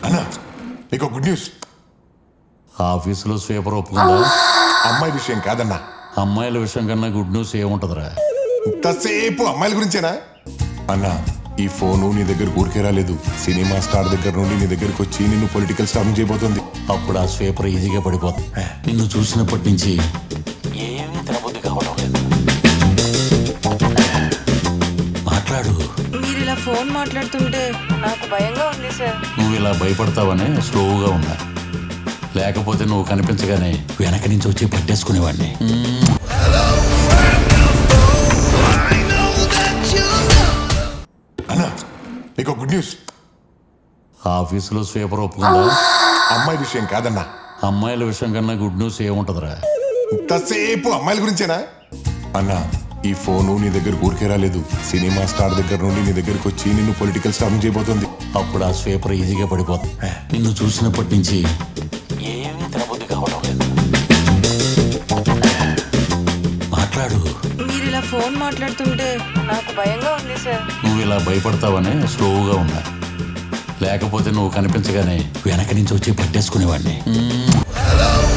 అన్నా మీకు good news ఆఫీసులో స్వీపర్ ఒప్పుకుందా అమ్మాయి విషయం కాదన్నా అమ్మాయిల విషయం కన్నా గుడ్ న్యూస్ ఏముంటదిరా ఇంతసేపు అమ్మాయిల గురించేనా అన్నా ఈ ఫోను నీ దగ్గర ఊరికే రాలేదు సినిమా స్టార్ దగ్గర నుండి నీ దగ్గరకు వచ్చి నిన్ను పొలిటికల్ స్టార్ చేయబోతుంది అప్పుడు ఆ స్వీపర్ ఈజీగా పడిపోతుంది నిన్ను చూసినప్పటి నుంచి ఏమీ తినబుద్ధి కావడం లేదు మాట్లాడు మీరు ఇలా ఫోన్ మాట్లాడుతుంటే నాకు భయంగా ఉంది సార్ నువ్వు ఇలా భయపడతావనే స్లోగా ఉన్నా లేకపోతే నువ్వు కనిపించగానే వెనక నుంచి వచ్చి పట్టేసుకునేవాడిని అన్నా మీకు గుడ్ న్యూస్ ఆఫీసులో స్వీపర్ ఒప్పుకుందా అమ్మాయి విషయం కాదన్నా అమ్మాయిల విషయం కన్నా గుడ్ న్యూస్ ఏముంటదిరా ఇంతసేపు అమ్మాయిల గురించేనా అన్నా ఈ ఫోను నీ దగ్గర ఊరికే రాలేదు సినిమా స్టార్ దగ్గర నుండి నీ దగ్గరకు వచ్చి నిన్ను పొలిటికల్ స్టార్ చేయబోతుంది అప్పుడు ఆ స్వీపర్ ఈజీగా పడిపోతుంది నిన్ను చూసినప్పటి నుంచి ఏమీ తినబుద్ధి కావడం లేదు మాట్లాడు మీరు ఇలా ఫోన్ మాట్లాడుతుంటే నాకు భయంగా ఉంది సార్ నువ్వు ఇలా భయపడతావనే స్లోగా ఉన్నా లేకపోతే నువ్వు కనిపించగానే వెనక నుంచి వచ్చి పట్టేసుకునేవాడిని